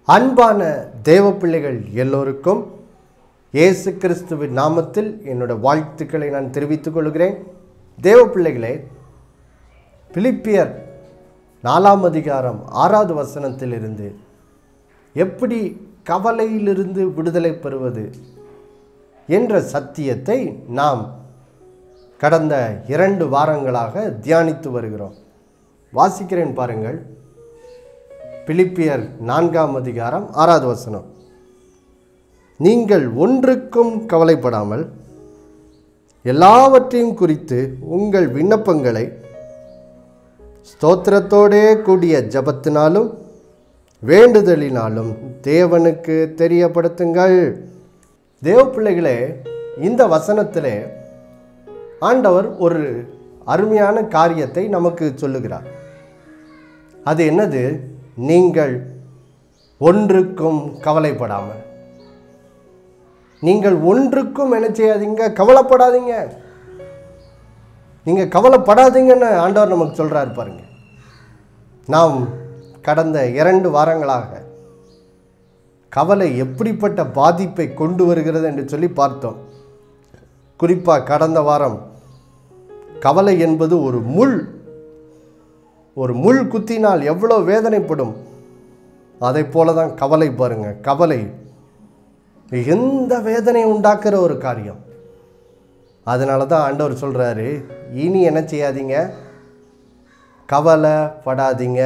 அன்பான தேவ பிள்ளைகள் எல்லோருக்கும் இயேசு கிறிஸ்துவின் நாமத்தில் என்னோட வாழ்த்துக்களை நான் தெரிவித்துக் கொள்கிறேன் தேவ பிள்ளைகளே பிலிப்பியர் நாலாம் அதிகாரம் ஆறாவது வசனத்திலிருந்து எப்படி கவலையிலிருந்து விடுதலை பெறுவது என்ற சத்தியத்தை நாம் கடந்த இரண்டு வாரங்களாக தியானித்து வருகிறோம் வாசிக்கிறேன் பாருங்கள் பிலிப்பியர் நான்காம் அதிகாரம் ஆறாவது வசனம் நீங்கள் ஒன்றுக்கும் கவலைப்படாமல் எல்லாவற்றையும் குறித்து உங்கள் விண்ணப்பங்களை ஸ்தோத்திரத்தோடே கூடிய ஜபத்தினாலும் வேண்டுதலினாலும் தேவனுக்கு தெரியப்படுத்துங்கள் தேவ பிள்ளைகளே இந்த வசனத்திலே ஆண்டவர் ஒரு அருமையான காரியத்தை நமக்கு சொல்லுகிறார் அது என்னது நீங்கள் ஒன்றுக்கும் கவலைப்படாமல் நீங்கள் ஒன்றுக்கும் என்ன செய்யாதீங்க கவலைப்படாதீங்க நீங்கள் கவலைப்படாதீங்கன்னு ஆண்டவர் நமக்கு சொல்கிறார் பாருங்க நாம் கடந்த இரண்டு வாரங்களாக கவலை எப்படிப்பட்ட பாதிப்பை கொண்டு வருகிறது என்று சொல்லி பார்த்தோம் குறிப்பாக கடந்த வாரம் கவலை என்பது ஒரு முள் ஒரு முள் குத்தினால் எவ்வளோ வேதனைப்படும் அதை போல தான் கவலை பாருங்க கவலை எந்த வேதனை உண்டாக்குற ஒரு காரியம் அதனால தான் ஆண்டவர் சொல்கிறாரு இனி என்ன செய்யாதீங்க கவலைப்படாதீங்க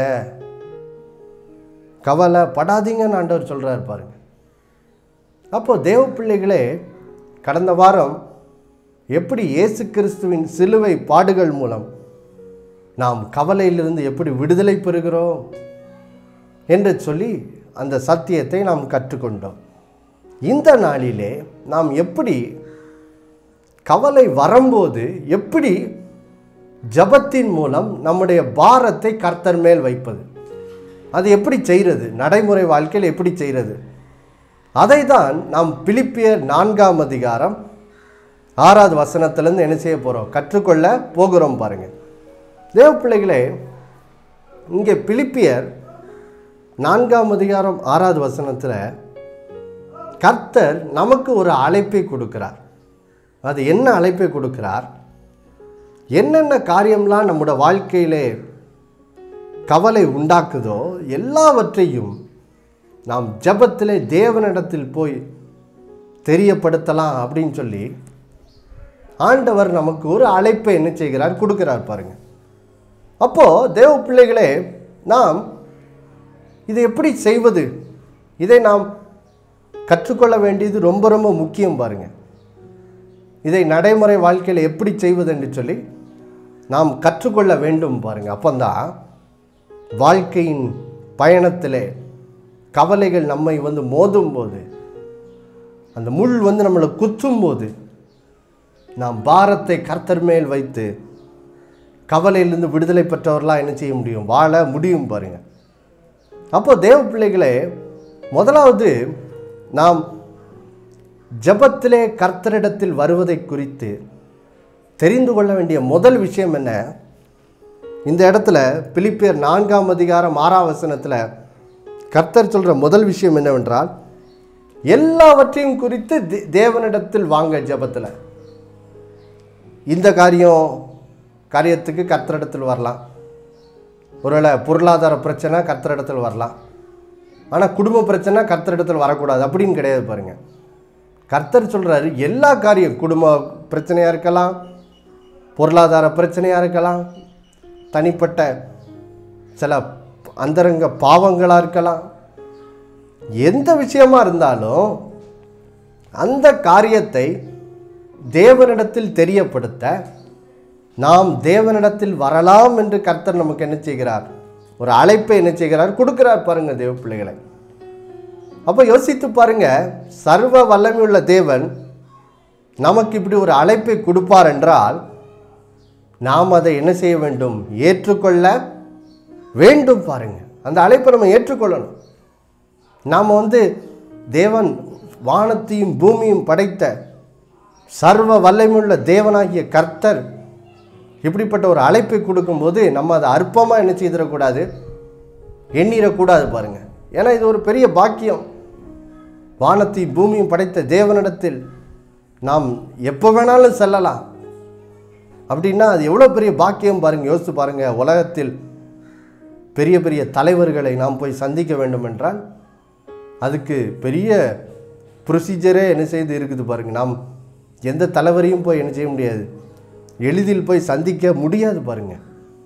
கவலைப்படாதீங்கன்னு ஆண்டவர் சொல்கிறாரு பாருங்க அப்போ தேவ பிள்ளைகளே கடந்த வாரம் எப்படி இயேசு கிறிஸ்துவின் சிலுவை பாடுகள் மூலம் நாம் கவலையிலிருந்து எப்படி விடுதலை பெறுகிறோம் என்று சொல்லி அந்த சத்தியத்தை நாம் கற்றுக்கொண்டோம் இந்த நாளிலே நாம் எப்படி கவலை வரும்போது எப்படி ஜபத்தின் மூலம் நம்முடைய பாரத்தை கர்த்தர் மேல் வைப்பது அது எப்படி செய்கிறது நடைமுறை வாழ்க்கையில் எப்படி செய்கிறது அதை தான் நாம் பிலிப்பியர் நான்காம் அதிகாரம் ஆறாவது வசனத்திலேருந்து என்ன செய்ய போகிறோம் கற்றுக்கொள்ள போகிறோம் பாருங்கள் தேவ பிள்ளைகளே இங்கே பிலிப்பியர் நான்காம் அதிகாரம் ஆறாவது வசனத்தில் கர்த்தர் நமக்கு ஒரு அழைப்பை கொடுக்கிறார் அது என்ன அழைப்பை கொடுக்கிறார் என்னென்ன காரியம்லாம் நம்முடைய வாழ்க்கையிலே கவலை உண்டாக்குதோ எல்லாவற்றையும் நாம் ஜபத்திலே தேவனிடத்தில் போய் தெரியப்படுத்தலாம் அப்படின்னு சொல்லி ஆண்டவர் நமக்கு ஒரு அழைப்பை என்ன செய்கிறார் கொடுக்கிறார் பாருங்க அப்போது தேவ பிள்ளைகளே நாம் இதை எப்படி செய்வது இதை நாம் கற்றுக்கொள்ள வேண்டியது ரொம்ப ரொம்ப முக்கியம் பாருங்க இதை நடைமுறை வாழ்க்கையில் எப்படி செய்வது என்று சொல்லி நாம் கற்றுக்கொள்ள வேண்டும் பாருங்க அப்போந்தான் வாழ்க்கையின் பயணத்திலே கவலைகள் நம்மை வந்து மோதும் போது அந்த முள் வந்து நம்மளை குத்தும் போது நாம் பாரத்தை கர்த்தர் மேல் வைத்து கவலையிலிருந்து விடுதலை பெற்றவர்களாக என்ன செய்ய முடியும் வாழ முடியும் பாருங்க அப்போ தேவ பிள்ளைகளே முதலாவது நாம் ஜபத்திலே கர்த்தரிடத்தில் வருவதை குறித்து தெரிந்து கொள்ள வேண்டிய முதல் விஷயம் என்ன இந்த இடத்துல பிலிப்பியர் நான்காம் அதிகாரம் ஆறாம் வசனத்தில் கர்த்தர் சொல்கிற முதல் விஷயம் என்னவென்றால் எல்லாவற்றையும் குறித்து தே- தேவனிடத்தில் வாங்க ஜபத்தில் இந்த காரியம் காரியத்துக்கு கர்த்தரிடத்தில் வரலாம் ஒருவேளை பொருளாதார பிரச்சனை கர்த்தரிடத்தில் வரலாம் ஆனால் குடும்ப பிரச்சனை கர்த்தரிடத்தில் வரக்கூடாது அப்படின்னு கிடையாது பாருங்கள் கர்த்தர் சொல்கிறாரு எல்லா காரியம் குடும்ப பிரச்சனையாக இருக்கலாம் பொருளாதார பிரச்சனையாக இருக்கலாம் தனிப்பட்ட சில அந்தரங்க பாவங்களாக இருக்கலாம் எந்த விஷயமா இருந்தாலும் அந்த காரியத்தை தேவனிடத்தில் தெரியப்படுத்த நாம் தேவனிடத்தில் வரலாம் என்று கர்த்தர் நமக்கு என்ன செய்கிறார் ஒரு அழைப்பை என்ன செய்கிறார் கொடுக்கிறார் பாருங்க தேவ பிள்ளைகளை அப்போ யோசித்து பாருங்க சர்வ வல்லமையுள்ள தேவன் நமக்கு இப்படி ஒரு அழைப்பை கொடுப்பார் என்றால் நாம் அதை என்ன செய்ய வேண்டும் ஏற்றுக்கொள்ள வேண்டும் பாருங்க அந்த அழைப்பை நம்ம ஏற்றுக்கொள்ளணும் நாம் வந்து தேவன் வானத்தையும் பூமியும் படைத்த சர்வ வல்லமையுள்ள தேவனாகிய கர்த்தர் இப்படிப்பட்ட ஒரு அழைப்பை கொடுக்கும்போது நம்ம அதை அற்பமாக என்ன செய்திடக்கூடாது எண்ணிடக்கூடாது பாருங்க ஏன்னா இது ஒரு பெரிய பாக்கியம் வானத்தை பூமியும் படைத்த தேவனிடத்தில் நாம் எப்போ வேணாலும் செல்லலாம் அப்படின்னா அது எவ்வளோ பெரிய பாக்கியம் பாருங்கள் யோசித்து பாருங்கள் உலகத்தில் பெரிய பெரிய தலைவர்களை நாம் போய் சந்திக்க வேண்டும் என்றால் அதுக்கு பெரிய ப்ரொசீஜரே என்ன செய்து இருக்குது பாருங்கள் நாம் எந்த தலைவரையும் போய் என்ன செய்ய முடியாது எளிதில் போய் சந்திக்க முடியாது பாருங்கள்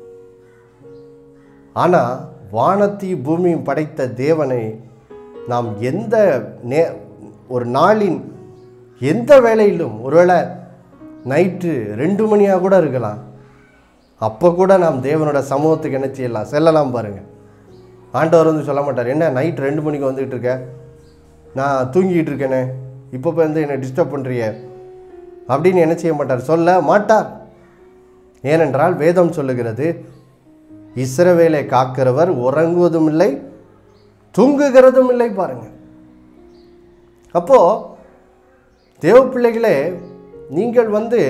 ஆனால் வானத்தையும் பூமியும் படைத்த தேவனை நாம் எந்த நே ஒரு நாளின் எந்த வேளையிலும் ஒருவேளை நைட்டு ரெண்டு மணியாக கூட இருக்கலாம் அப்போ கூட நாம் தேவனோட சமூகத்துக்கு என்ன செய்யலாம் செல்லலாம் பாருங்கள் ஆண்டவர் வந்து சொல்ல மாட்டார் என்ன நைட் ரெண்டு மணிக்கு வந்துக்கிட்டு இருக்க நான் தூங்கிட்டு இருக்கேனே இப்போ போய் வந்து என்னை டிஸ்டர்ப் பண்ணுறிய அப்படின்னு என்ன செய்ய மாட்டார் சொல்ல மாட்டார் ஏனென்றால் வேதம் சொல்லுகிறது இஸ்ரவேலை காக்கிறவர் உறங்குவதும் இல்லை தூங்குகிறதும் இல்லை பாருங்க அப்போ தேவ பிள்ளைகளே நீங்கள் வந்து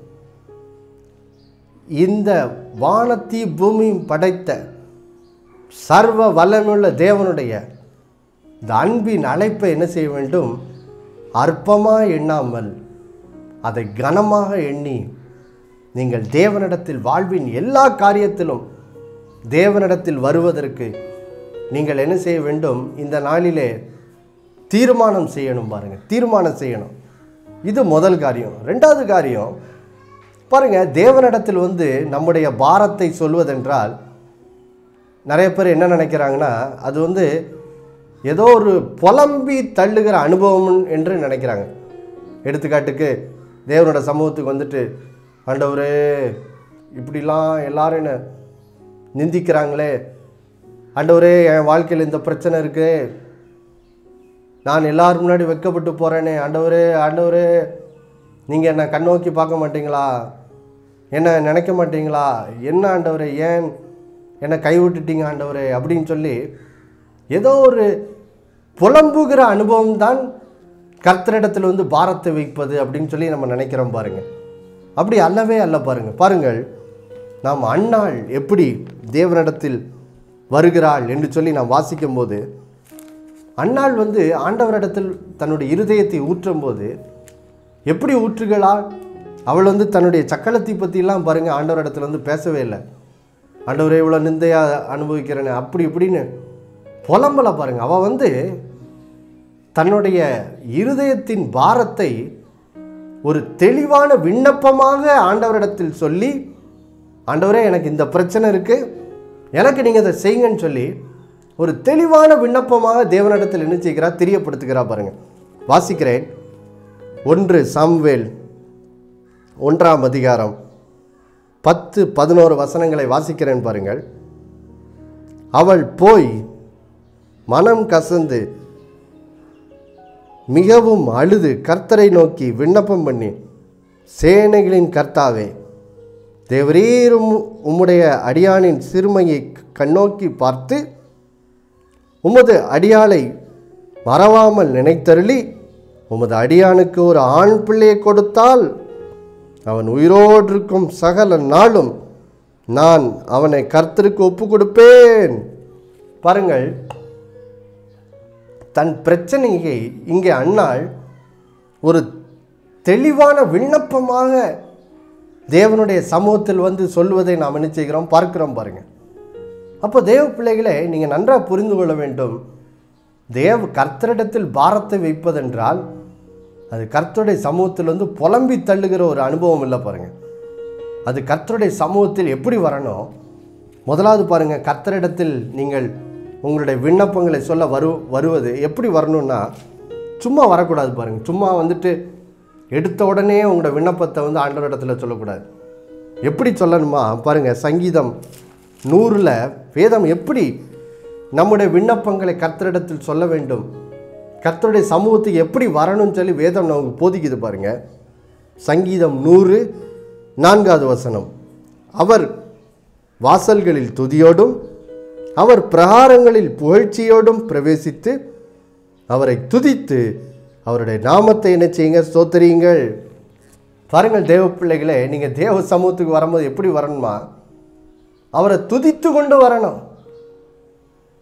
இந்த வானத்தி பூமியும் படைத்த சர்வ வல்லமையுள்ள தேவனுடைய இந்த அன்பின் அழைப்பை என்ன செய்ய வேண்டும் அற்பமாக எண்ணாமல் அதை கனமாக எண்ணி நீங்கள் தேவனிடத்தில் வாழ்வின் எல்லா காரியத்திலும் தேவனிடத்தில் வருவதற்கு நீங்கள் என்ன செய்ய வேண்டும் இந்த நாளிலே தீர்மானம் செய்யணும் பாருங்க தீர்மானம் செய்யணும் இது முதல் காரியம் ரெண்டாவது காரியம் பாருங்க தேவனிடத்தில் வந்து நம்முடைய பாரத்தை சொல்வதென்றால் நிறைய பேர் என்ன நினைக்கிறாங்கன்னா அது வந்து ஏதோ ஒரு புலம்பி தள்ளுகிற அனுபவம் என்று நினைக்கிறாங்க எடுத்துக்காட்டுக்கு தேவனோட சமூகத்துக்கு வந்துட்டு ஆண்டவரே இப்படிலாம் எல்லாரும் என்ன நிந்திக்கிறாங்களே ஆண்டவரே என் வாழ்க்கையில் இந்த பிரச்சனை இருக்கு நான் எல்லாரும் முன்னாடி வெட்கப்பட்டு போகிறேனே ஆண்டவரே ஆண்டவரே நீங்கள் என்னை கண்ணோக்கி பார்க்க மாட்டீங்களா என்ன நினைக்க மாட்டீங்களா என்ன ஆண்டவரே ஏன் என்னை கைவிட்டுட்டீங்க ஆண்டவரே அப்படின்னு சொல்லி ஏதோ ஒரு புலம்புகிற அனுபவம் தான் கர்த்தரிடத்தில் வந்து பாரத்தை வைப்பது அப்படின்னு சொல்லி நம்ம நினைக்கிறோம் பாருங்க அப்படி அல்லவே அல்ல பாருங்க பாருங்கள் நாம் அன்னாள் எப்படி தேவனிடத்தில் வருகிறாள் என்று சொல்லி நாம் வாசிக்கும்போது அன்னாள் வந்து ஆண்டவரிடத்தில் தன்னுடைய இருதயத்தை ஊற்றும் போது எப்படி ஊற்றுகிறாள் அவள் வந்து தன்னுடைய சக்கலத்தை பற்றிலாம் பாருங்கள் ஆண்டவரிடத்துல வந்து பேசவே இல்லை ஆண்டவரே இவ்வளோ நிந்தையாக அனுபவிக்கிறேன்னு அப்படி இப்படின்னு புலம்பலை பாருங்க அவள் வந்து தன்னுடைய இருதயத்தின் பாரத்தை ஒரு தெளிவான விண்ணப்பமாக ஆண்டவரிடத்தில் சொல்லி ஆண்டவரே எனக்கு இந்த பிரச்சனை இருக்குது எனக்கு நீங்கள் இதை செய்யுங்கன்னு சொல்லி ஒரு தெளிவான விண்ணப்பமாக தேவனிடத்தில் என்ன செய்கிறார் தெரியப்படுத்துகிறா பாருங்க வாசிக்கிறேன் ஒன்று சாம்வேல் ஒன்றாம் அதிகாரம் பத்து பதினோரு வசனங்களை வாசிக்கிறேன் பாருங்கள் அவள் போய் மனம் கசந்து மிகவும் அழுது கர்த்தரை நோக்கி விண்ணப்பம் பண்ணி சேனைகளின் கர்த்தாவே தேவரீர் உம்- உம்முடைய அடியானின் சிறுமையை கண்ணோக்கி பார்த்து உமது அடியாளை மறவாமல் நினைத்தருளி உமது அடியானுக்கு ஒரு ஆண் பிள்ளையை கொடுத்தால் அவன் உயிரோடு இருக்கும் சகல நாளும் நான் அவனை கர்த்தருக்கு ஒப்பு கொடுப்பேன் பாருங்கள் தன் பிரச்சனையை இங்கே அன்னாள் ஒரு தெளிவான விண்ணப்பமாக தேவனுடைய சமூகத்தில் வந்து சொல்வதை நாம் என்ன செய்கிறோம் பார்க்கிறோம் பாருங்கள் அப்போ தேவ பிள்ளைகளே நீங்கள் நன்றாக புரிந்து கொள்ள வேண்டும் தேவ கர்த்தரிடத்தில் பாரத்தை வைப்பதென்றால் அது கர்த்தருடைய சமூகத்தில் வந்து புலம்பி தள்ளுகிற ஒரு அனுபவம் இல்லை பாருங்கள் அது கர்த்தருடைய சமூகத்தில் எப்படி வரணும் முதலாவது பாருங்கள் கர்த்தரிடத்தில் நீங்கள் உங்களுடைய விண்ணப்பங்களை சொல்ல வரு வருவது எப்படி வரணும்னா சும்மா வரக்கூடாது பாருங்கள் சும்மா வந்துட்டு எடுத்த உடனே உங்களோட விண்ணப்பத்தை வந்து ஆண்டவரிடத்தில் சொல்லக்கூடாது எப்படி சொல்லணுமா பாருங்கள் சங்கீதம் நூறில் வேதம் எப்படி நம்முடைய விண்ணப்பங்களை கர்த்தரிடத்தில் சொல்ல வேண்டும் கர்த்தருடைய சமூகத்துக்கு எப்படி வரணும்னு சொல்லி வேதம் நமக்கு போதிக்குது பாருங்க சங்கீதம் நூறு நான்காவது வசனம் அவர் வாசல்களில் துதியோடும் அவர் பிரகாரங்களில் புகழ்ச்சியோடும் பிரவேசித்து அவரை துதித்து அவருடைய நாமத்தை என்ன செய்யுங்க ஸ்தோத்திரியுங்கள் பாருங்கள் தேவ பிள்ளைகளே நீங்கள் தேவ சமூகத்துக்கு வரும்போது எப்படி வரணுமா அவரை துதித்து கொண்டு வரணும்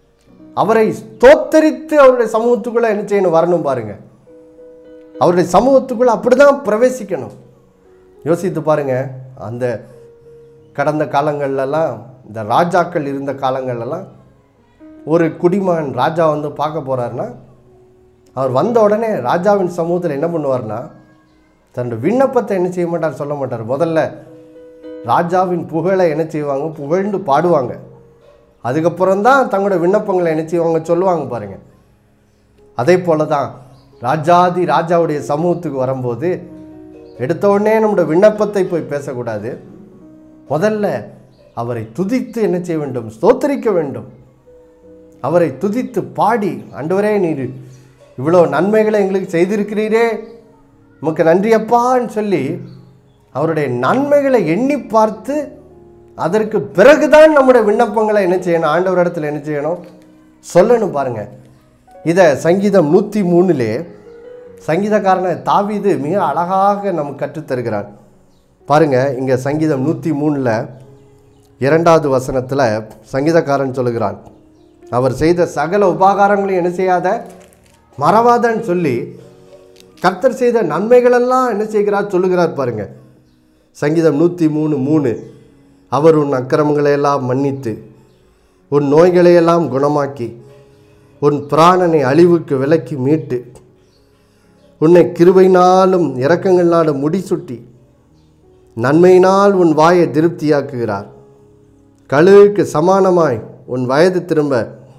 அவரை ஸ்தோத்தரித்து அவருடைய சமூகத்துக்குள்ள என்ன செய்யணும் வரணும் பாருங்க அவருடைய சமூகத்துக்குள்ள அப்படிதான் பிரவேசிக்கணும் யோசித்து பாருங்க அந்த கடந்த காலங்கள்லலாம் இந்த ராஜாக்கள் இருந்த காலங்கள்லலாம் ஒரு குடிமகன் ராஜா வந்து பார்க்க போறாருன்னா அவர் வந்த உடனே ராஜாவின் சமூகத்தில் என்ன பண்ணுவார்னா தன்னுடைய விண்ணப்பத்தை என்ன செய்ய மாட்டார் சொல்ல மாட்டார் முதல்ல ராஜாவின் புகழை என்ன செய்வாங்க புகழ்ந்து பாடுவாங்க அதுக்கப்புறம் தான் தங்களோட விண்ணப்பங்களை என்ன செய்வாங்க சொல்லுவாங்க பாருங்க அதே போல தான் ராஜாதி ராஜாவுடைய சமூகத்துக்கு வரும்போது எடுத்த உடனே நம்முடைய விண்ணப்பத்தை போய் பேசக்கூடாது முதல்ல அவரை துதித்து என்ன செய்ய வேண்டும் ஸ்தோத்தரிக்க வேண்டும் அவரை துதித்து பாடி ஆண்டவரே நீர் இவ்வளோ நன்மைகளை எங்களுக்கு செய்திருக்கிறீரே உமக்கு நன்றியப்பான்னு சொல்லி அவருடைய நன்மைகளை எண்ணி பார்த்து அதற்கு பிறகுதான் நம்முடைய விண்ணப்பங்களை என்ன செய்யணும் ஆண்டவர் இடத்துல என்ன செய்யணும் சொல்லணும் பாருங்க இதை சங்கீதம் நூற்றி மூணுலே சங்கீதக்காரனை தாவீது மிக அழகாக நமக்கு கற்றுத்தருகிறான் பாருங்க இங்கே சங்கீதம் நூற்றி மூணில் இரண்டாவது வசனத்தில் சங்கீதக்காரன் சொல்லுகிறான் அவர் செய்த சகல உபகாரங்களையும் என்ன செய்யாத மறவாதன்னு சொல்லி கர்த்தர் செய்த நன்மைகளெல்லாம் என்ன செய்கிறார் சொல்லுகிறார் பாருங்க சங்கீதம் நூற்றி மூணு மூணு அவர் உன் அக்கிரமங்களை எல்லாம் மன்னித்து உன் நோய்களையெல்லாம் குணமாக்கி உன் பிராணனை அழிவுக்கு விலக்கி மீட்டு உன்னை கிருபையினாலும் இரக்கங்களாலும் முடிசூட்டி நன்மையினால் உன் வாயை திருப்தியாக்குகிறார் கழுகுக்கு சமானமாய் உன் வயது திரும்ப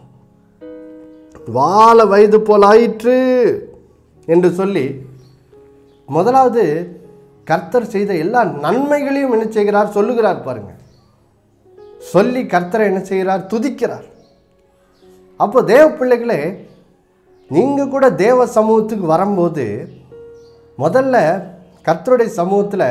வாழ வயது போல் ஆயிற்று என்று சொல்லி முதலாவது கர்த்தர் செய்த எல்லா நன்மைகளையும் என்ன செய்கிறார் சொல்லுகிறார் பாருங்க சொல்லி கர்த்தரை என்ன செய்கிறார் துதிக்கிறார் அப்போ தேவ பிள்ளைகளே நீங்கள் கூட தேவ சமூகத்துக்கு வரும்போது முதல்ல கர்த்தருடைய சமூகத்தில்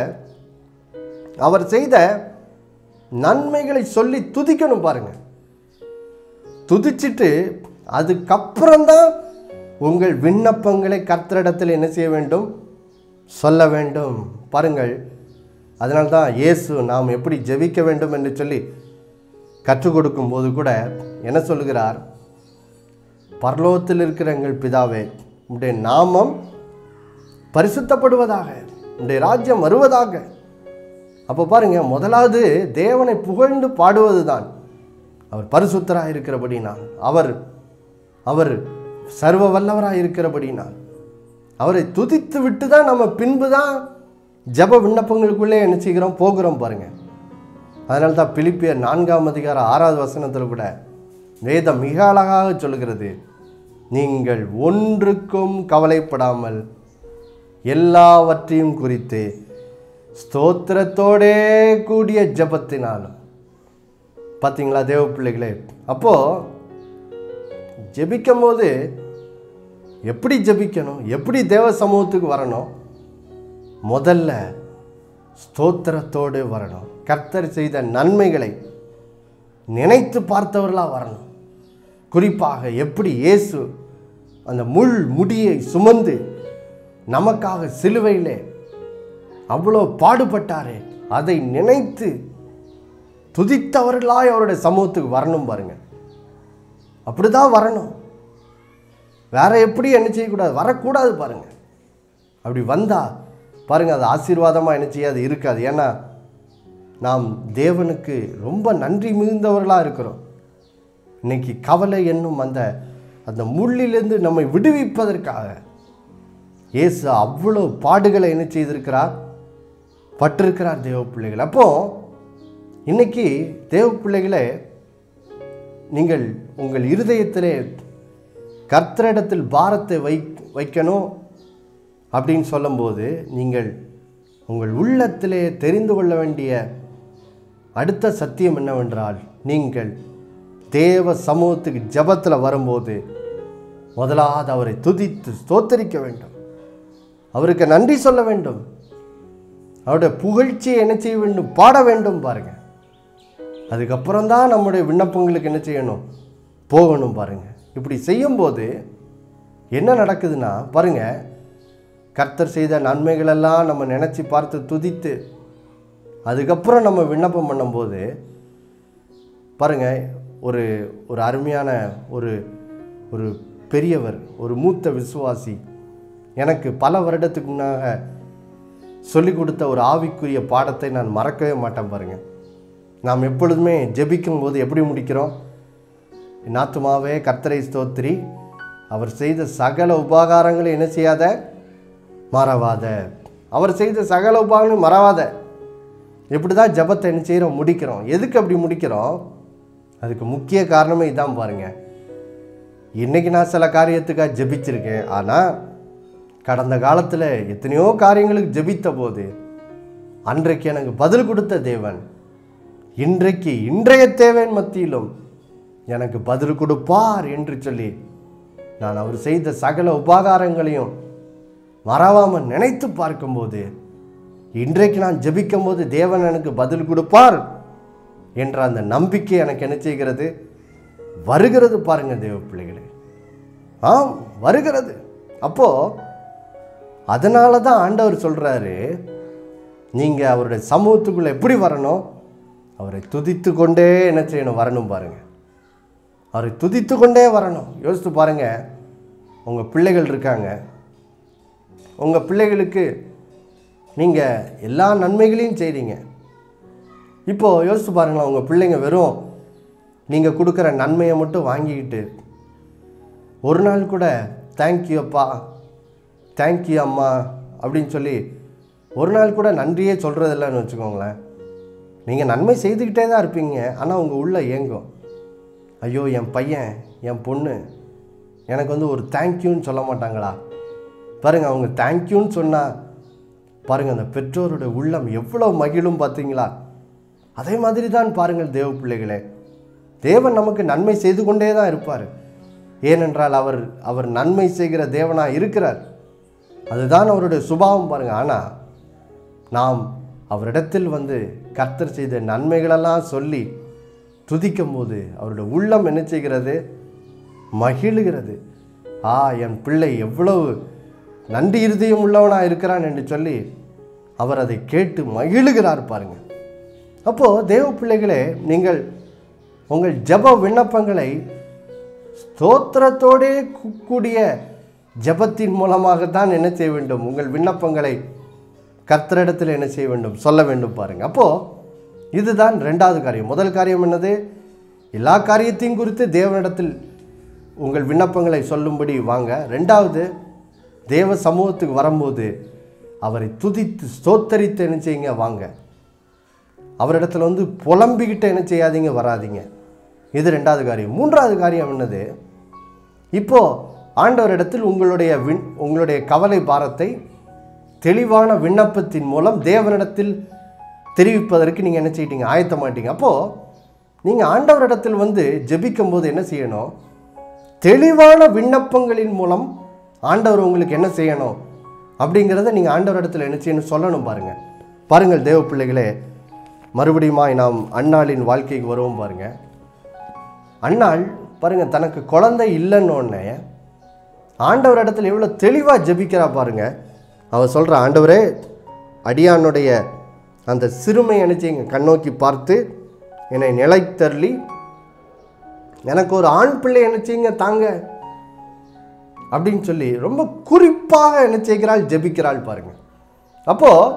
அவர் செய்த நன்மைகளை சொல்லி துதிக்கணும் பாருங்க துதிச்சிட்டு அதுக்கப்புறம்தான் உங்கள் விண்ணப்பங்களை கர்த்தரிடத்தில் என்ன செய்ய வேண்டும் சொல்ல வேண்டும் பாருங்கள் அதனால்தான் இயேசு நாம் எப்படி ஜெபிக்க வேண்டும் என்று சொல்லி கற்றுக் கொடுக்கும் போது கூட என்ன சொல்லுகிறார் பரலோகத்தில் இருக்கிற எங்கள் பிதாவே உடைய நாமம் பரிசுத்தப்படுவதாக உடைய ராஜ்யம் வருவதாக அப்போ பாருங்க முதலாவது தேவனை புகழ்ந்து பாடுவது தான் அவர் பரிசுத்தராக இருக்கிறபடினால் அவர் அவர் சர்வ வல்லவராக இருக்கிறபடினால் அவரை துதித்து விட்டு தான் நம்ம பின்பு தான் ஜப விண்ணப்பங்களுக்குள்ளே என்ன செய்கிறோம் போகிறோம் பாருங்க அதனால தான் பிலிப்பியர் நான்காம் அதிகாரம் ஆறாவது வசனத்தில் கூட வேதம் மிக அழகாக சொல்கிறது நீங்கள் ஒன்றுக்கும் கவலைப்படாமல் எல்லாவற்றையும் குறித்து ஸ்தோத்திரத்தோடே கூடிய ஜபத்தினாலும் பார்த்தீங்களா தேவ பிள்ளைகளே அப்போது ஜெபிக்கும் போது எப்படி ஜெபிக்கணும் எப்படி தேவ சமூகத்துக்கு வரணும் முதல்ல ஸ்தோத்திரத்தோடு வரணும் கர்த்தர் செய்த நன்மைகளை நினைத்து பார்த்தவர்களாக வரணும் குறிப்பாக எப்படி இயேசு அந்த முள் முடியை சுமந்து நமக்காக சிலுவையிலே அவ்வளோ பாடுபட்டாரே அதை நினைத்து துதித்தவர்களாய் அவருடைய சமூகத்துக்கு வரணும் பாருங்க அப்படிதான் வரணும் வேற எப்படி என்ன செய்யக்கூடாது வரக்கூடாது பாருங்க அப்படி வந்தா பாருங்க அது ஆசீர்வாதமாக என்ன செய்யாது இருக்காது ஏன்னா நாம் தேவனுக்கு ரொம்ப நன்றி மிகுந்தவர்களாக இருக்கிறோம் இன்னைக்கு கவலை என்னும் அந்த அந்த முள்ளிலிருந்து நம்மை விடுவிப்பதற்காக இயேசு அவ்வளோ பாடுகளை என்ன செய்திருக்கிறார் பட்டிருக்கிறார் தேவ பிள்ளைகள் அப்போ இன்னைக்கு தேவ பிள்ளைகளே நீங்கள் உங்கள் இருதயத்திலே கர்த்தரிடத்தில் பாரத்தை வை வைக்கணும் அப்படின்னு சொல்லும்போது நீங்கள் உங்கள் உள்ளத்திலே தெரிந்து கொள்ள வேண்டிய அடுத்த சத்தியம் என்னவென்றால் நீங்கள் தேவ சமூகத்துக்கு ஜபத்தில் வரும்போது முதலாவது அவரை துதித்து ஸ்தோத்தரிக்க வேண்டும் அவருக்கு நன்றி சொல்ல வேண்டும் அவருடைய புகழ்ச்சியை என்ன செய்ய வேண்டும் பாட வேண்டும் பாருங்க அதுக்கப்புறம் தான் நம்முடைய விண்ணப்பங்களுக்கு என்ன செய்யணும் போகணும் பாருங்க இப்படி செய்யும்போது என்ன நடக்குதுன்னா பாருங்க கர்த்தர் செய்த நன்மைகளெல்லாம் நம்ம நினச்சி பார்த்து துதித்து அதுக்கப்புறம் நம்ம விண்ணப்பம் பண்ணும்போது பாருங்க ஒரு ஒரு அருமையான ஒரு ஒரு பெரியவர் ஒரு மூத்த விசுவாசி எனக்கு பல வருடத்துக்கு முன்னாக சொல்லிக் கொடுத்த ஒரு ஆவிக்குரிய பாடத்தை நான் மறக்கவே மாட்டேன் பாருங்க நாம் எப்பொழுதுமே ஜெபிக்கும் போது எப்படி முடிக்கிறோம் என் ஆத்துமாவே கர்த்தரை ஸ்தோத்திரி அவர் செய்த சகல உபகாரங்களை என்ன செய்யாத மறவாத அவர் செய்த சகல உபகாரங்களும் மறவாத இப்படி தான் ஜபத்தை என்ன செய்கிறோம் முடிக்கிறோம் எதுக்கு அப்படி முடிக்கிறோம் அதுக்கு முக்கிய காரணமே இதான் பாருங்க இன்னைக்கு நான் சில காரியத்துக்காக ஜெபிச்சிருக்கேன் ஆனால் கடந்த காலத்தில் எத்தனையோ காரியங்களுக்கு ஜெபித்த போது அன்றைக்கு எனக்கு பதில் கொடுத்த தேவன் இன்றைக்கு இன்றைய தேவையின் மத்தியிலும் எனக்கு பதில் கொடுப்பார் என்று சொல்லி நான் அவர் செய்த சகல உபகாரங்களையும் மறவாமல் நினைத்து பார்க்கும்போது இன்றைக்கு நான் ஜெபிக்கும் போது தேவன் எனக்கு பதில் கொடுப்பார் என்ற அந்த நம்பிக்கை எனக்கு என்ன செய்கிறது வருகிறது பாருங்க தேவ பிள்ளைகளே ஆம் வருகிறது அப்போ அதனால தான் ஆண்டவர் சொல்றாரு நீங்க அவருடைய சமூகத்துக்குள்ள எப்படி வரணும் அவரை துதித்து கொண்டே என்ன செய்யணும் வரணும் பாருங்க அவரை துதித்து கொண்டே வரணும் யோசித்து பாருங்க உங்க பிள்ளைகள் இருக்காங்க உங்க பிள்ளைகளுக்கு நீங்க எல்லா நன்மைகளையும் செய்றீங்க இப்போ யோசித்து பாருங்களேன் உங்க பிள்ளைங்க வெறும் நீங்க கொடுக்குற நன்மையை மட்டும் வாங்கிக்கிட்டு ஒரு நாள் கூட தேங்க்யூ அப்பா தேங்க்யூ அம்மா அப்படின்னு சொல்லி ஒரு நாள் கூட நன்றியே சொல்கிறதில்லன்னு வச்சுக்கோங்களேன் நீங்கள் நன்மை செய்துக்கிட்டே தான் இருப்பீங்க ஆனால் உங்கள் உள்ள ஏங்கும் ஐயோ என் பையன் என் பொண்ணு எனக்கு வந்து ஒரு தேங்க்யூன்னு சொல்ல மாட்டாங்களா பாருங்கள் அவங்க தேங்க்யூன்னு சொன்னால் பாருங்கள் அந்த பெற்றோரோட உள்ளம் எவ்வளோ மகிழும் பார்த்தீங்களா அதே மாதிரி தான் பாருங்கள் தேவ பிள்ளைகளே தேவன் நமக்கு நன்மை செய்து கொண்டே தான் இருப்பார் ஏனென்றால் அவர் அவர் நன்மை செய்கிற தேவனாக இருக்கிறார் அதுதான் அவருடைய சுபாவம் பாருங்கள் ஆனால் நாம் அவரிடத்தில் வந்து கர்த்தர் செய்த நன்மைகளெல்லாம் சொல்லி துதிக்கும் போது அவருடைய உள்ளம் என்ன செய்கிறது மகிழுகிறது ஆ என் பிள்ளை எவ்வளவு நன்றி இருதயம் உள்ளவனாக இருக்கிறான் என்று சொல்லி அவர் அதை கேட்டு மகிழுகிறார் பாருங்க அப்போது தேவ பிள்ளைகளே நீங்கள் உங்கள் ஜெப விண்ணப்பங்களை ஸ்தோத்திரத்தோடே கூ- கூடிய ஜெபத்தின் மூலமாக தான் என்ன செய்ய வேண்டும் உங்கள் விண்ணப்பங்களை கர்த்தரிடத்தில் என்ன செய்ய வேண்டும் சொல்ல வேண்டும் பாருங்க அப்போ இதுதான் ரெண்டாவது காரியம் முதல் காரியம் என்னது எல்லா காரியத்தையும் குறித்து தேவனிடத்தில் உங்கள் விண்ணப்பங்களை சொல்லும்படி வாங்க ரெண்டாவது தேவ சமூகத்துக்கு வரும்போது அவரை துதித்து ஸ்தோத்தரித்து என்ன செய்யுங்க வாங்க அவரிடத்துல வந்து புலம்பிக்கிட்டு என்ன செய்யாதீங்க வராதீங்க இது ரெண்டாவது காரியம் மூன்றாவது காரியம் என்னது இப்போ ஆண்டவரிடத்தில் உங்களுடைய விண் உங்களுடைய கவலை பாரத்தை தெளிவான விண்ணப்பத்தின் மூலம் தேவனிடத்தில் தெரிவிப்பதற்கு நீங்கள் என்ன செய்யிட்டீங்க ஆயத்த மாட்டீங்க அப்போது நீங்கள் ஆண்டவரிடத்தில் வந்து ஜெபிக்கும் போது என்ன செய்யணும் தெளிவான விண்ணப்பங்களின் மூலம் ஆண்டவர் உங்களுக்கு என்ன செய்யணும் அப்படிங்கிறத நீங்கள் ஆண்டவரிடத்தில் என்ன செய்யணும் சொல்லணும் பாருங்கள் பாருங்கள் தேவ பிள்ளைகளே மறுபடியுமாய் நாம் அன்னாளின் வாழ்க்கைக்கு வருவோம் பாருங்கள் அன்னாள் பாருங்க தனக்கு குழந்தை இல்லைன்னு உடனே ஆண்டவர் இடத்துல எவ்வளோ தெளிவாக ஜெபிக்கிறா பாருங்க அவ சொல்கிற ஆண்டவரே அடியானுடைய அந்த சிறுமை அணிச்சிங்க கண்ணோக்கி பார்த்து என்னை நிலைத்தள்ளி எனக்கு ஒரு ஆண் பிள்ளை என்ன செய்யுங்க தாங்க அப்படின்னு சொல்லி ரொம்ப குறிப்பாக என்ன செய்கிறாள் ஜெபிக்கிறாள் பாருங்க அப்போது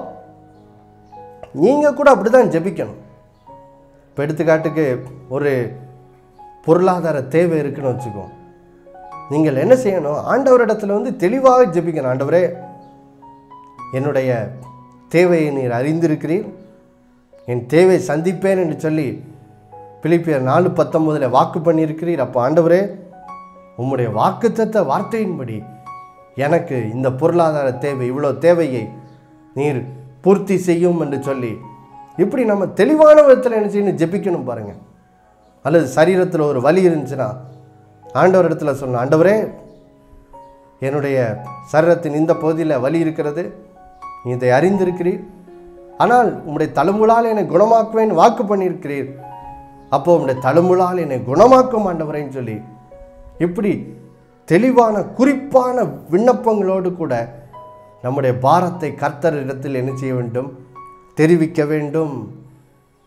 நீங்கள் கூட அப்படி தான் ஜெபிக்கணும் இப்போ எடுத்துக்காட்டுக்கு ஒரு பொருளாதார தேவை இருக்குன்னு வச்சுக்கோ நீங்கள் என்ன செய்யணும் ஆண்டவரிடத்துல வந்து தெளிவாக ஜெபிக்கணும் ஆண்டவரே என்னுடைய தேவையை நீர் அறிந்திருக்கிறீர் என் தேவை சந்திப்பேன் என்று சொல்லி பிலிப்பியர் நாலு பத்தொன்பதில் வாக்கு பண்ணியிருக்கிறீர் அப்போ ஆண்டவரே உம்முடைய வாக்குத்தத்த வார்த்தையின்படி எனக்கு இந்த பொருளாதார தேவை இவ்வளோ தேவையை நீர் பூர்த்தி செய்யும் என்று சொல்லி இப்படி நம்ம தெளிவான விதத்தில் என்ன செய்யணும் ஜெபிக்கணும் பாருங்கள் அல்லது சரீரத்தில் ஒரு வலி இருந்துச்சுன்னா ஆண்டவர் இடத்துல சொல்லணும் ஆண்டவரே என்னுடைய சரீரத்தின் இந்த பகுதியில் வலி இருக்கிறது நீ இதை அறிந்திருக்கிறீர் ஆனால் உம்முடைய தழும்புலால் என்னை குணமாக்குவேன் வாக்கு பண்ணியிருக்கிறீர் அப்போ உம்முடைய தழும்புலால் என்னை குணமாக்கும் ஆண்டவரேன்னு சொல்லி இப்படி தெளிவான குறிப்பான விண்ணப்பங்களோடு கூட நம்முடைய பாரத்தை கர்த்தர் இடத்தில் என்ன செய்ய வேண்டும் தெரிவிக்க வேண்டும்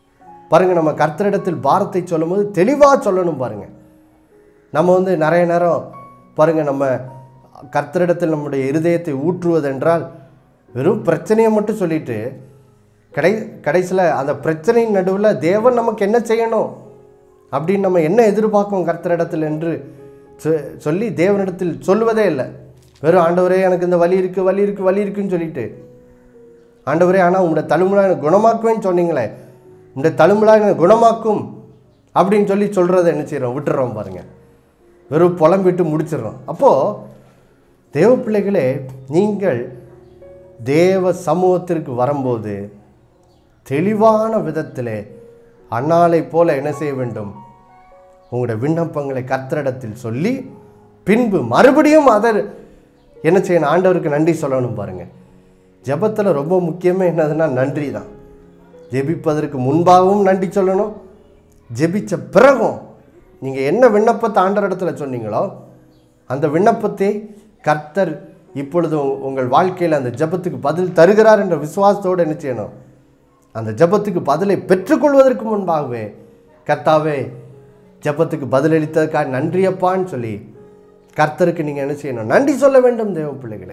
பாருங்க நம்ம கர்த்தரிடத்தில் பாரத்தை சொல்லும்போது தெளிவாக சொல்லணும் பாருங்க நம்ம வந்து நிறைய நேரம் பாருங்க நம்ம கர்த்தரிடத்தில் நம்முடைய இருதயத்தை ஊற்றுவதென்றால் வெறும் பிரச்சனையை மட்டும் சொல்லிட்டு கடை கடைசியில் அந்த பிரச்சனையின் நடுவில் தேவன் நமக்கு என்ன செய்யணும் அப்படின்னு நம்ம என்ன எதிர்பார்க்கும் கர்த்தரிடத்தில் என்று சொ- சொல்லி தேவனிடத்தில் சொல்வதே இல்லை வெறும் ஆண்டவரே எனக்கு இந்த வலி இருக்குது வலி இருக்குது வலி இருக்குன்னு சொல்லிட்டு ஆண்டவரே ஆனால் உங்களுடைய தழும்புலா எனக்கு குணமாக்குவேன்னு சொன்னீங்களே இந்த தழும்புலா எனக்கு குணமாக்கும் அப்படின்னு சொல்லி சொல்கிறத என்ன செய்கிறோம் விட்டுறோம் பாருங்க வெறும் புலம்பிட்டு முடிச்சிடுறோம் அப்போது தேவ பிள்ளைகளே நீங்கள் தேவ சமூகத்திற்கு வரும்போது தெளிவான விதத்திலே அன்னாலை போல என்ன செய்ய வேண்டும் உங்களுடைய விண்ணப்பங்களை கர்த்தரிடத்தில் சொல்லி பின்பு மறுபடியும் அதை என்ன செய்யணும் ஆண்டவருக்கு நன்றி சொல்லணும் பாருங்க ஜெபத்தில் ரொம்ப முக்கியமே என்னதுன்னா நன்றி தான் ஜெபிப்பதற்கு முன்பாகவும் நன்றி சொல்லணும் ஜெபிச்ச பிறகும் நீங்கள் என்ன விண்ணப்பத்தை ஆண்டவரிடத்துல சொன்னீங்களோ அந்த விண்ணப்பத்தை கர்த்தர் இப்பொழுது உங்க- உங்கள் வாழ்க்கையில் அந்த ஜெபத்துக்கு பதில் தருகிறார் என்ற விசுவாசத்தோடு என்ன செய்யணும் அந்த ஜெபத்துக்கு பதிலை பெற்றுக்கொள்வதற்கு முன்பாகவே கர்த்தாவே ஜெபத்துக்கு பதிலளித்ததுக்காக நன்றியப்பான்னு சொல்லி கர்த்தருக்கு நீங்கள் என்ன செய்யணும் நன்றி சொல்ல வேண்டும் தேவ பிள்ளைகளே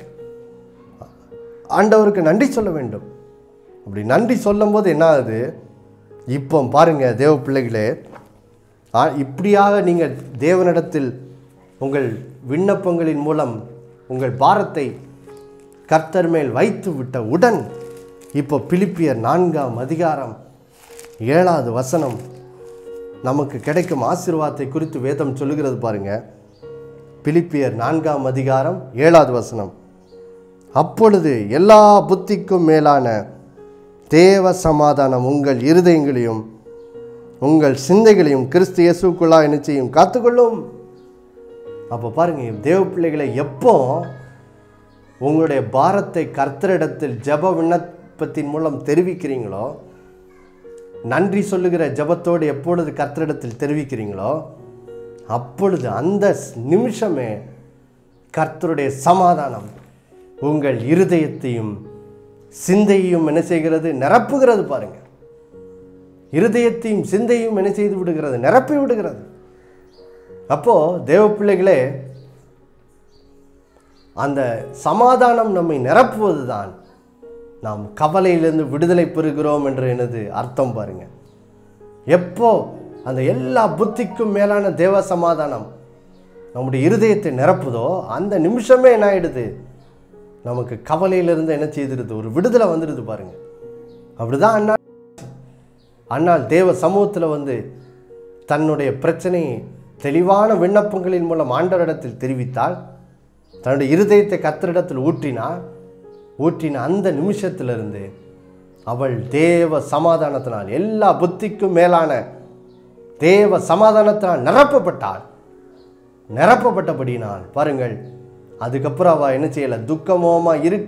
ஆண்டவருக்கு நன்றி சொல்ல வேண்டும் அப்படி நன்றி சொல்லும்போது என்ன ஆகுது இப்போ பாருங்க தேவ பிள்ளைகளே ஆ, இப்படியாக நீங்கள் தேவனிடத்தில் உங்கள் விண்ணப்பங்களின் மூலம் உங்கள் பாரத்தை கர்த்தர் மேல் வைத்து விட்ட உடன் இப்போ பிலிப்பியர் நான்காம் அதிகாரம் ஏழாவது வசனம் நமக்கு கிடைக்கும் ஆசீர்வாதத்தை குறித்து வேதம் சொல்லுகிறது பாருங்க பிலிப்பியர் நான்காம் அதிகாரம் ஏழாவது வசனம் அப்பொழுது எல்லா புத்திக்கும் மேலான தேவ சமாதானம் உங்கள் இருதயங்களையும் உங்கள் சிந்தைகளையும் கிறிஸ்து இயேசுக்குள்ளா என்ன செய்யும் காத்துக்கொள்ளும் அப்போ பாருங்க தேவ பிள்ளைகளை எப்போ உங்களுடைய பாரத்தை கர்த்தரிடத்தில் ஜெப விண்ணப்பத்தின் மூலம் தெரிவிக்கிறீங்களோ நன்றி சொல்லுகிற ஜெபத்தோடு எப்பொழுது கர்த்தரிடத்தில் தெரிவிக்கிறீங்களோ அப்பொழுது அந்த ஸ்- நிமிஷமே கர்த்தருடைய சமாதானம் உங்கள் இருதயத்தையும் சிந்தையையும் என்ன செய்கிறது நிரப்புகிறது பாருங்க இருதயத்தையும் சிந்தையும் என்ன செய்து விடுகிறது நிரப்பி விடுகிறது அப்போ தேவ பிள்ளைகளே அந்த சமாதானம் நம்மை நிரப்புவது தான் நாம் கவலையிலிருந்து விடுதலை பெறுகிறோம் என்று எனது அர்த்தம் பாருங்க எப்போ அந்த எல்லா புத்திக்கும் மேலான தேவ சமாதானம் நம்முடைய இருதயத்தை நிரப்புதோ அந்த நிமிஷமே என்ன ஆயிடுது நமக்கு கவலையிலிருந்து என்ன செய்திருது ஒரு விடுதலை வந்துடுது பாருங்க அப்படிதான் அண்ணா அண்ணால் தேவ சமூகத்தில் வந்து தன்னுடைய பிரச்சனையை தெளிவான விண்ணப்பங்களின் மூலம் ஆண்டவரிடத்தில் தெரிவித்தால் தன்னுடைய இருதயத்தை கத்தரிடத்தில் ஊற்றினார் ஊற்றின அந்த நிமிஷத்திலிருந்து அவள் தேவ சமாதானத்தினால் எல்லா புத்திக்கும் மேலான தேவ சமாதானத்தினால் நிரப்பப்பட்டாள் நிரப்பப்பட்டபடினால் பாருங்கள் அதுக்கப்புறம் அவள் என்ன செய்யலை துக்கமோமா இருக்க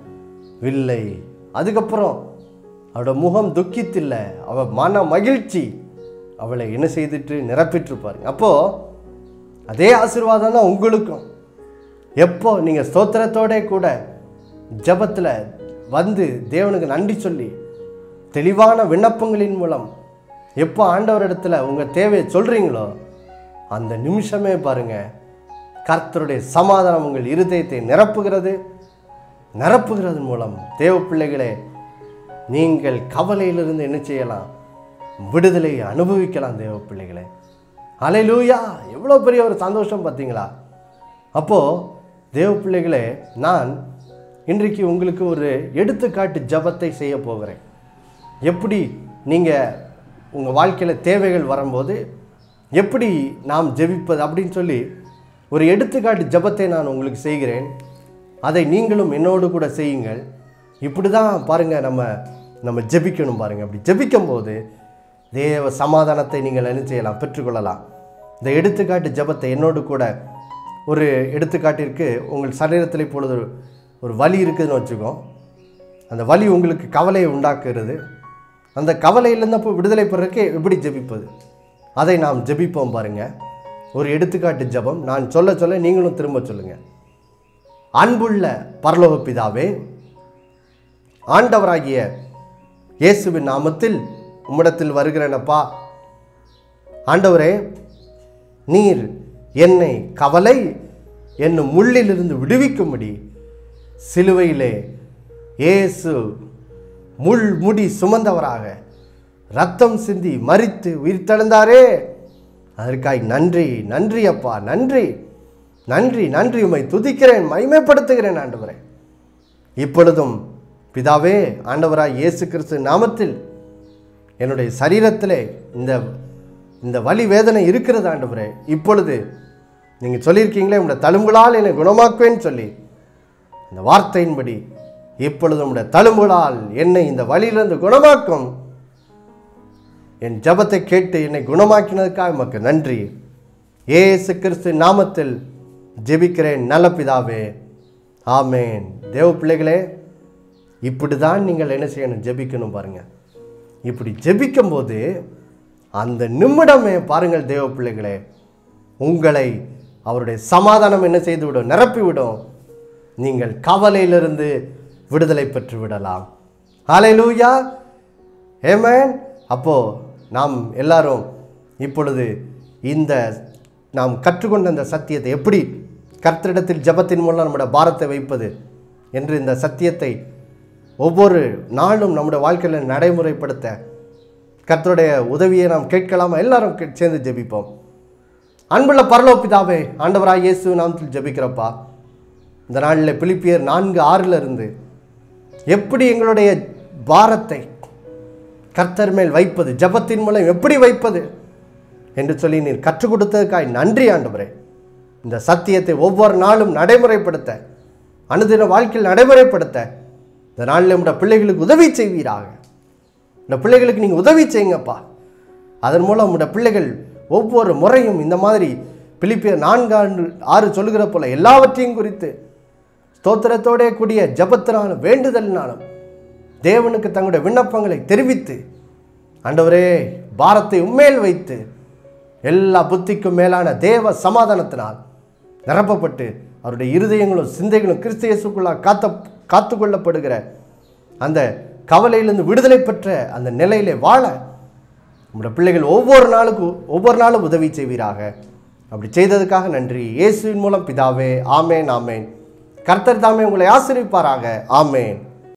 இல்லை அதுக்கப்புறம் அவளோட முகம் துக்கித்தில்லை அவள் மன மகிழ்ச்சி அவளை என்ன செய்துட்டு நிரப்பிட்டு பாருங்க அப்போது அதே ஆசீர்வாதம் தான் உங்களுக்கும் எப்போ நீங்கள் ஸ்தோத்திரத்தோட கூட ஜெபத்தில் வந்து தேவனுக்கு நன்றி சொல்லி தெளிவான விண்ணப்பங்களின் மூலம் எப்போ ஆண்டவரிடத்துல உங்கள் தேவையை சொல்கிறீங்களோ அந்த நிமிஷமே பாருங்க கர்த்தருடைய சமாதானம் உங்கள் இருதயத்தை நிரப்புகிறது நிரப்புகிறதன் மூலம் தேவ பிள்ளைகளே நீங்கள் கவலையிலிருந்து என்ன செய்யலாம் விடுதலை அனுபவிக்கலாம் தேவ பிள்ளைகளே அலையிலூயா எவ்வளோ பெரிய ஒரு சந்தோஷம் பார்த்தீங்களா அப்போது தேவ பிள்ளைகளே நான் இன்றைக்கு உங்களுக்கு ஒரு எடுத்துக்காட்டு ஜபத்தை செய்ய போகிறேன் எப்படி நீங்கள் உங்கள் வாழ்க்கையில் தேவைகள் வரும்போது எப்படி நாம் ஜெபிப்பது அப்படின்னு சொல்லி ஒரு எடுத்துக்காட்டு ஜெபத்தை நான் உங்களுக்கு செய்கிறேன் அதை நீங்களும் என்னோடு கூட செய்யுங்கள் இப்படி தான் பாருங்கள் நம்ம நம்ம ஜெபிக்கணும் பாருங்கள் அப்படி ஜெபிக்கும் போது தேவ சமாதானத்தை நீங்கள் என்ன செய்யலாம் பெற்றுக்கொள்ளலாம் இந்த எடுத்துக்காட்டு ஜெபத்தை என்னோடு கூட ஒரு எடுத்துக்காட்டிற்கு உங்கள் சரீரத்தில் இப்பொழுது ஒரு- ஒரு வலி இருக்குதுன்னு வச்சுக்கோ அந்த வலி உங்களுக்கு கவலையை உண்டாக்குறது அந்த கவலையிலேருந்து அப்போ விடுதலை பெறಕ್ಕೆ எப்படி ஜெபிப்பது அதை நாம் ஜெபிப்போம் பாருங்க ஒரு எடுத்துக்காட்டு ஜெபம் நான் சொல்ல சொல்ல நீங்களும் திரும்ப சொல்லுங்க அன்புள்ள பரலோக பிதாவே ஆண்டவராகிய இயேசுவின் நாமத்தில் உம்மிடத்தில் வருகிறேனப்பா ஆண்டவரே நீர் என்னை கவலை என்னும் முள்ளிலிருந்து விடுவிக்கும்படி சிலுவையிலே இயேசு முள் முடி சுமந்தவராக ரத்தம் சிந்தி மரித்து உயிர்த்தெழுந்தாரே அதற்காய் நன்றி நன்றி அப்பா நன்றி நன்றி நன்றி உம்மை துதிக்கிறேன் மகிமைப்படுத்துகிறேன் ஆண்டவரே இப்பொழுதும் பிதாவே ஆண்டவராய் இயேசு கிறிஸ்து நாமத்தில் என்னுடைய சரீரத்திலே இந்த இந்த வலி வேதனை இருக்கிறது ஆண்டவரே இப்பொழுது நீங்கள் சொல்லியிருக்கீங்களே உங்களுடைய தழும்புகளால் என்னை குணமாக்குவேன்னு சொல்லி அந்த வார்த்தையின்படி இப்பொழுது உங்களுடைய தழும்புகளால் என்னை இந்த வழியிலிருந்து குணமாக்கும் என் ஜெபத்தை கேட்டு என்னை குணமாக்கினதுக்காக உமக்கு நன்றி ஏசு கிறிஸ்து நாமத்தில் ஜெபிக்கிறேன் நல்ல பிதாவே ஆமேன் தேவ பிள்ளைகளே இப்படி தான் நீங்கள் என்ன செய்யணும் ஜெபிக்கணும் பாருங்க இப்படி ஜெபிக்கும்போது அந்த நிமிடமே பாருங்கள் தேவ பிள்ளைகளே உங்களை அவருடைய சமாதானம் என்ன செய்து விடும் நிரப்பி விடும் நீங்கள் கவலையிலிருந்து விடுதலை பெற்று விடலாம் ஹalleluya ஏமேன் அப்போ நாம் எல்லாரும் இப்பொழுது இந்த நாம் கற்றுக்கொண்ட அந்த சத்தியத்தை எப்படி கர்த்தரிடத்தில் ஜெபத்தின் மூலம் நம்முடைய பாரத்தை வைப்பது என்று இந்த சத்தியத்தை ஒவ்வொரு நாளும் நம்முடைய வாழ்க்கையில் நடைமுறைப்படுத்த கர்த்தருடைய உதவியை நாம் கேட்கலாமா எல்லாரும் கே- சேர்ந்து ஜெபிப்போம் அன்புள்ள பரலோபிதாவே ஆண்டவராய் இயேசு நாமத்தில் ஜெபிக்கிறப்பா இந்த நாளில் பிலிப்பியர் நான்கு ஆறில் இருந்து எப்படி எங்களுடைய பாரத்தை கர்த்தர் மேல் வைப்பது ஜெபத்தின் மூலம் எப்படி வைப்பது என்று சொல்லி நீர் கற்றுக் கொடுத்ததுக்காய் நன்றி ஆண்டவரே இந்த சத்தியத்தை ஒவ்வொரு நாளும் நடைமுறைப்படுத்த அனுதின வாழ்க்கையில் நடைமுறைப்படுத்த இந்த நாளில் நம்முடைய பிள்ளைகளுக்கு உதவி செய்வீராக இந்த பிள்ளைகளுக்கு நீங்கள் உதவி செய்யுங்கப்பா அதன் மூலம் உங்களுடைய பிள்ளைகள் ஒவ்வொரு முறையும் இந்த மாதிரி பிலிப்பியர் நான்கு ஆண்டு ஆறு சொல்லுகிற போல எல்லாவற்றையும் குறித்து ஸ்தோத்திரத்தோடே கூடிய ஜபத்தினாலும் வேண்டுதலினாலும் தேவனுக்கு தங்களுடைய விண்ணப்பங்களை தெரிவித்து ஆண்டவரே பாரத்தை உண்மையில் வைத்து எல்லா புத்திக்கும் மேலான தேவ சமாதானத்தினால் நிரப்பப்பட்டு அவருடைய இருதயங்களும் சிந்தைகளும் கிறிஸ்து இயேசுக்குள்ளாக காத்த காத்து கொள்ளப்படுகிற அந்த கவலையிலிருந்து விடுதலை பெற்ற அந்த நிலையிலே வாழ நம்முடைய பிள்ளைகள் ஒவ்வொரு நாளுக்கு ஒவ்வொரு நாளும் உதவி செய்வீராக அப்படி செய்ததுக்காக நன்றி இயேசுவின் மூலம் பிதாவே ஆமேன் ஆமேன் கர்த்தர் தாமே உங்களை ஆசிரிப்பாராக ஆமேன்